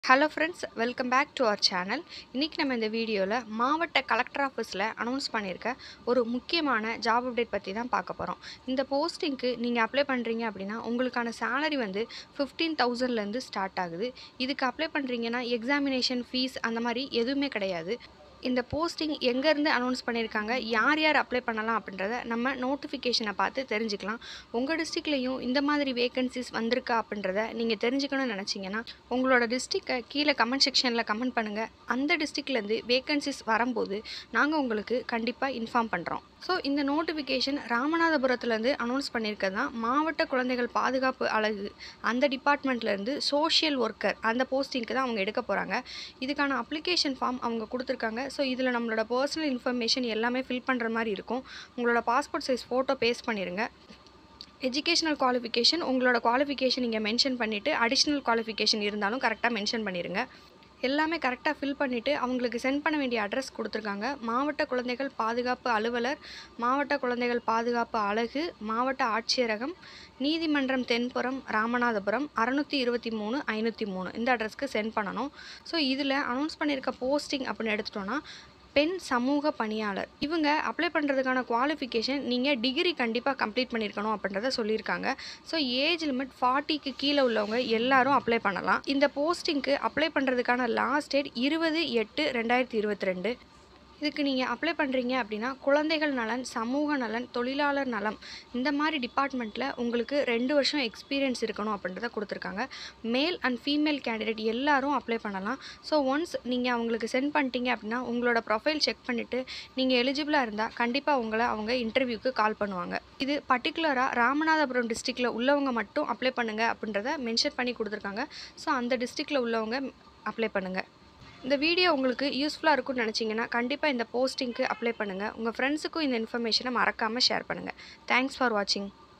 hello friends welcome back to our channel இன்றைக்கி நம்ம இந்த வீடியோவில் மாவட்ட கலெக்டர் ஆஃபீஸில் அனௌன்ஸ் பண்ணியிருக்க ஒரு முக்கியமான ஜாப் அப்டேட் பற்றி தான் பார்க்க போகிறோம் இந்த போஸ்டிங்க்கு நீங்கள் அப்ளை பண்ணுறீங்க அப்படின்னா உங்களுக்கான சேலரி வந்து ஃபிஃப்டீன் தௌசண்ட்லேருந்து ஸ்டார்ட் ஆகுது இதுக்கு அப்ளை பண்ணுறீங்கன்னா எக்ஸாமினேஷன் ஃபீஸ் அந்த மாதிரி எதுவுமே கிடையாது இந்த போஸ்டிங் எங்கேருந்து அனௌன்ஸ் பண்ணியிருக்காங்க யார் யார் அப்ளை பண்ணலாம் அப்படின்றத நம்ம நோட்டிஃபிகேஷனை பார்த்து தெரிஞ்சுக்கலாம் உங்கள் டிஸ்ட்ரிக்ட்லேயும் இந்த மாதிரி வேகன்சிஸ் வந்திருக்கா அப்படின்றத நீங்கள் தெரிஞ்சுக்கணும்னு நினச்சிங்கன்னா உங்களோட டிஸ்ட்ரிக்டை கீழே கமெண்ட் செக்ஷனில் கமெண்ட் பண்ணுங்கள் அந்த டிஸ்ட்ரிக்ட்லேருந்து வேகன்சிஸ் வரும்போது நாங்கள் உங்களுக்கு கண்டிப்பாக இன்ஃபார்ம் பண்ணுறோம் ஸோ இந்த நோட்டிஃபிகேஷன் ராமநாதபுரத்துலேருந்து அனௌன்ஸ் பண்ணியிருக்கிறது தான் மாவட்ட குழந்தைகள் பாதுகாப்பு அலகு அந்த டிபார்ட்மெண்ட்லேருந்து சோஷியல் ஒர்க்கர் அந்த போஸ்டிங்க்கு தான் அவங்க எடுக்க போகிறாங்க இதுக்கான அப்ளிகேஷன் ஃபார்ம் அவங்க கொடுத்துருக்காங்க ஸோ இதில் நம்மளோட பர்சனல் இன்ஃபர்மேஷன் எல்லாமே ஃபில் பண்ணுற மாதிரி இருக்கும் உங்களோட பாஸ்போர்ட் சைஸ் ஃபோட்டோ பேஸ்ட் பண்ணிடுங்க எஜுகேஷனல் குவாலிஃபிகேஷன் உங்களோட குவாலிஃபிகேஷன் நீங்கள் மென்ஷன் பண்ணிவிட்டு அடிஷ்னல் குவாலிஃபிகேஷன் இருந்தாலும் கரெக்டாக மென்ஷன் பண்ணிடுங்க எல்லாமே கரெக்டாக ஃபில் பண்ணிவிட்டு அவங்களுக்கு சென்ட் பண்ண வேண்டிய அட்ரஸ் கொடுத்துருக்காங்க மாவட்ட குழந்தைகள் பாதுகாப்பு அலுவலர் மாவட்ட குழந்தைகள் பாதுகாப்பு அலகு மாவட்ட ஆட்சியரகம் நீதிமன்றம் தென்புறம் ராமநாதபுரம் அறநூற்றி இருபத்தி மூணு ஐநூற்றி மூணு இந்த அட்ரஸ்க்கு சென்ட் பண்ணணும் ஸோ இதில் அனௌன்ஸ் பண்ணியிருக்க போஸ்டிங் அப்படின்னு எடுத்துட்டோன்னா பெண் சமூக பணியாளர் இவங்க அப்ளை பண்ணுறதுக்கான குவாலிஃபிகேஷன் நீங்கள் டிகிரி கண்டிப்பாக கம்ப்ளீட் பண்ணியிருக்கணும் அப்படின்றத சொல்லியிருக்காங்க ஸோ ஏஜ் லிமிட் ஃபார்ட்டிக்கு கீழே உள்ளவங்க எல்லாரும் அப்ளை பண்ணலாம் இந்த போஸ்டிங்க்கு அப்ளை பண்ணுறதுக்கான லாஸ்ட் டேட் இருபது எட்டு ரெண்டாயிரத்தி இருபத்தி ரெண்டு இதுக்கு நீங்கள் அப்ளை பண்ணுறீங்க அப்படின்னா குழந்தைகள் நலன் சமூக நலன் தொழிலாளர் நலம் இந்த மாதிரி டிபார்ட்மெண்ட்டில் உங்களுக்கு ரெண்டு வருஷம் எக்ஸ்பீரியன்ஸ் இருக்கணும் அப்படின்றத கொடுத்துருக்காங்க மேல் அண்ட் ஃபீமேல் கேண்டிடேட் எல்லாரும் அப்ளை பண்ணலாம் ஸோ ஒன்ஸ் நீங்கள் அவங்களுக்கு சென்ட் பண்ணிட்டீங்க அப்படின்னா உங்களோட ப்ரொஃபைல் செக் பண்ணிவிட்டு நீங்கள் எலிஜிபிளாக இருந்தால் கண்டிப்பாக உங்களை அவங்க இன்டர்வியூக்கு கால் பண்ணுவாங்க இது பர்டிகுலராக ராமநாதபுரம் டிஸ்ட்ரிக்டில் உள்ளவங்க மட்டும் அப்ளை பண்ணுங்கள் அப்படின்றத மென்ஷன் பண்ணி கொடுத்துருக்காங்க ஸோ அந்த டிஸ்ட்ரிக்டில் உள்ளவங்க அப்ளை பண்ணுங்கள் இந்த வீடியோ உங்களுக்கு யூஸ்ஃபுல்லாக இருக்கும்னு நினச்சிங்கன்னா கண்டிப்பாக இந்த போஸ்டிங்க்கு அப்ளை பண்ணுங்கள் உங்கள் ஃப்ரெண்ட்ஸுக்கும் இந்த இன்ஃபர்மேஷனை மறக்காமல் ஷேர் பண்ணுங்கள் தேங்க்ஸ் ஃபார் வாட்சிங்